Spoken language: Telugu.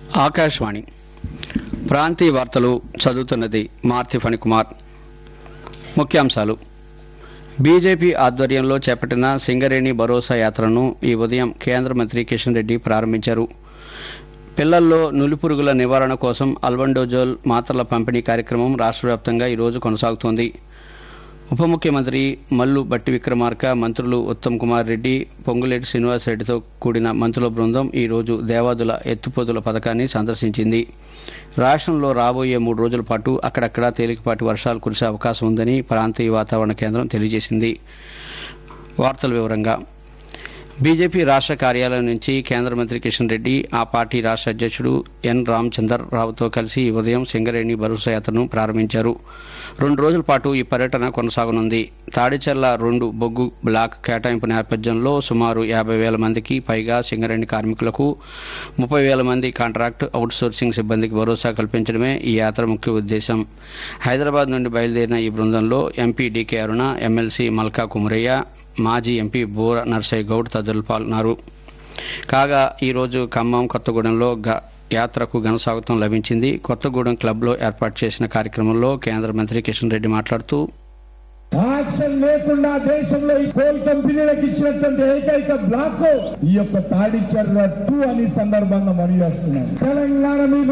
ఆకాశవాణి ప్రాంతీయ వార్తలు చదువుతున్నది మార్తి ఫణికుమార్ ముఖ్యాంశాలు బీజేపీ ఆధ్వర్యంలో చేపట్టిన సింగరేణి భరోసా యాత్రను ఈ ఉదయం కేంద్ర మంత్రి కిషన్ రెడ్డి ప్రారంభించారు పిల్లల్లో నులిపురుగుల నివారణ కోసం అల్బండోజోల్ మాత్రల పంపిణీ కార్యక్రమం రాష్ట్ర వ్యాప్తంగా ఈరోజు కొనసాగుతోంది ఉప ముఖ్యమంత్రి మల్లు బట్టి విక్రమార్క మంత్రులు ఉత్తమ్ కుమార్ రెడ్డి పొంగులేటి శ్రీనివాసరెడ్డితో కూడిన మంత్రుల బృందం ఈ రోజు దేవాదుల ఎత్తుపోతుల పథకాన్ని సందర్శించింది రాష్ట్రంలో రాబోయే మూడు రోజుల పాటు అక్కడక్కడా తేలికపాటి వర్షాలు కురిసే అవకాశం ఉందని ప్రాంతీయ వాతావరణ కేంద్రం తెలియజేసింది వార్తల వివరంగా బీజేపీ రాష్ట్ర కార్యాలయం నుంచి కేంద్ర మంత్రి కిషన్ రెడ్డి ఆ పార్టీ రాష్ట్ర అధ్యక్షుడు ఎన్ రామచందర్ రావుతో కలిసి ఈ ఉదయం సింగరేణి భరోసా యాత్రను ప్రారంభించారు రెండు రోజుల పాటు ఈ పర్యటన కొనసాగనుంది తాడిచెర్ల రెండు బొగ్గు బ్లాక్ కేటాయింపు నేపథ్యంలో సుమారు యాభై వేల మందికి పైగా సింగరేణి కార్మికులకు ముప్పై వేల మంది కాంట్రాక్ట్ అవుట్సోర్సింగ్ సిబ్బందికి భరోసా కల్పించడమే ఈ యాత్ర ముఖ్య ఉద్దేశం హైదరాబాద్ నుండి బయలుదేరిన ఈ బృందంలో MP DK Aruna MLC Malka Kumarayya మాజీ ఎంపీ బూర నర్సయ్య గౌడ్ తదితరులు పాల్గొన్నారు కాగా ఈ రోజు ఖమ్మం కొత్తగూడెంలో గ- యాత్రకు ఘనస్వాగతం లభించింది కొత్తగూడెం క్లబ్లో ఏర్పాటు చేసిన కార్యక్రమంలో కేంద్ర మంత్రి కిషన్ రెడ్డి మాట్లాడుతూ యాక్షన్ లేకుండా దేశంలో ఈ కోల్ కంపెనీలకు ఇచ్చినటువంటి ఏకైక బ్లాక్ ఈ యొక్క తాడిచర్ల టూ అని సందర్భంగా మనవి చేస్తున్నాను తెలంగాణ మీద